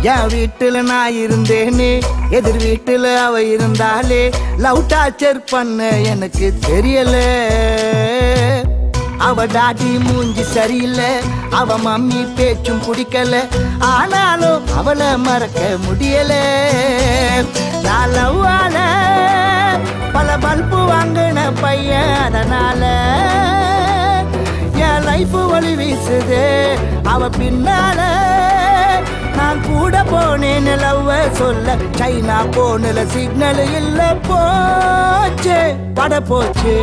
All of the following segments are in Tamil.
என் வீட்டுல நான் இருந்தேனே எதிர் வீட்டுல அவ இருந்தாலே லவ் டார்ச்சர் பண்ண எனக்கு தெரியல அவ டாடி மூஞ்சி சரியில்லை அவ மம்மி பேச்சும் பிடிக்கல ஆனாலும் அவளை மறக்க முடியல நான் லவ்வால பல பல்பு வாங்கின பையன் அதனால என் லைஃப் வழி வீசுது அவ பின்னால நான் கூட போனேன் லவ்வ சொல்ல சைனா போனல சிக்னல் இல்ல போச்சு பட போச்சு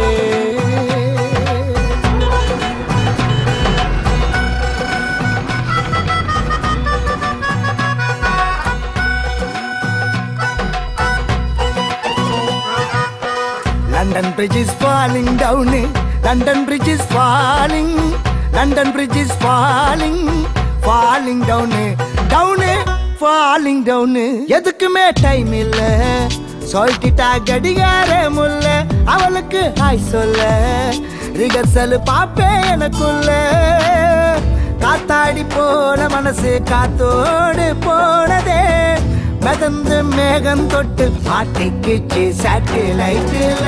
London Bridge is falling down. London Bridge is falling. London Bridge is falling. Falling down. Down. Falling down. எதுக்குமே டைம் இல்ல சொல்லிட்டா கடிகார முல்ல அவளுக்கு ஹாய் சொல்ல ரிகர்சல் பாப்பேன் எனக்குள்ள காத்தாடி போன மனசு காத்தோடு போனதே மிதந்து மேகம் தொட்டு மாட்டிக்கிச்சு சேட்டிலைட்டில்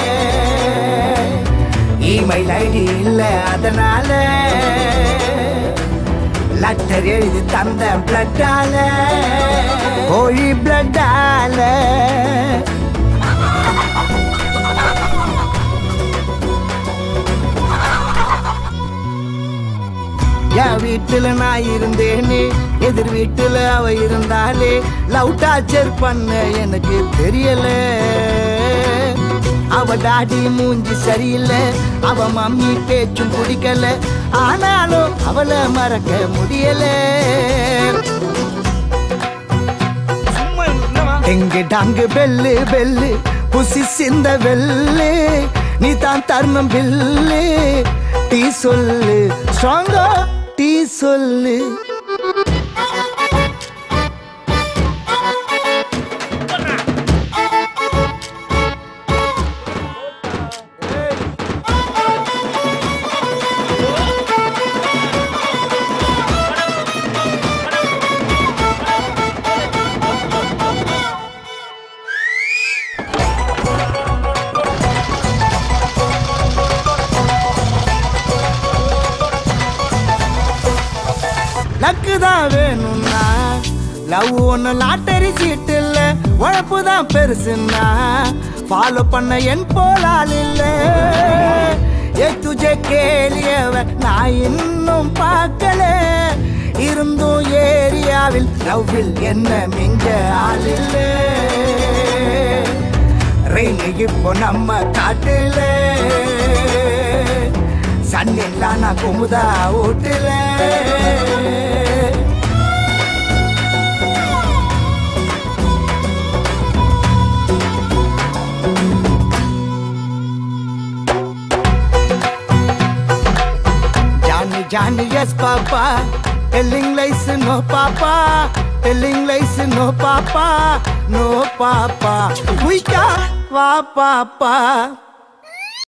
இமெயில் ஐடி இல்ல அதனால லெட்டர் எழுதி தந்த பிளட்டால கோழி பிளட்டால என் வீட்டுல நான் இருந்தேனே எதிர் வீட்டுல அவ இருந்தாலே லவ் டார்ச்சர் பண்ண எனக்கு தெரியல அவ டாடி மூஞ்சி சரியில்லை அவ மம்மி பேச்சும் பிடிக்கல ஆனாலும் அவளை மறக்க முடியல எங்கு டாங்கு பெல்லு பெல்லு புசி சிந்த வெல்லு நீ தான் தர்மம் பில்லு டீ சொல்லு ஸ்ட்ராங்கா டீ சொல்லு லக்கு தான் வேணும்னா லவ் ஒன்று லாட்டரி சீட்டு இல்ல உழப்பு தான் பெருசுன்னா ஃபாலோ பண்ண என் போலால் இல்ல ஏ துஜே கேலியவ நான் இன்னும் பார்க்கல இருந்தும் ஏரியாவில் லவ்வில் என்ன மிஞ்ச ஆள் இல்ல ரெயின் இப்போ நம்ம காட்டுல சன்னில்லா நான் Kumudha ஓட்டுல Johnny, Johnny, yes, Papa. Telling lies, no, Papa. Telling lies, no, Papa. No, Papa. We got, Papa.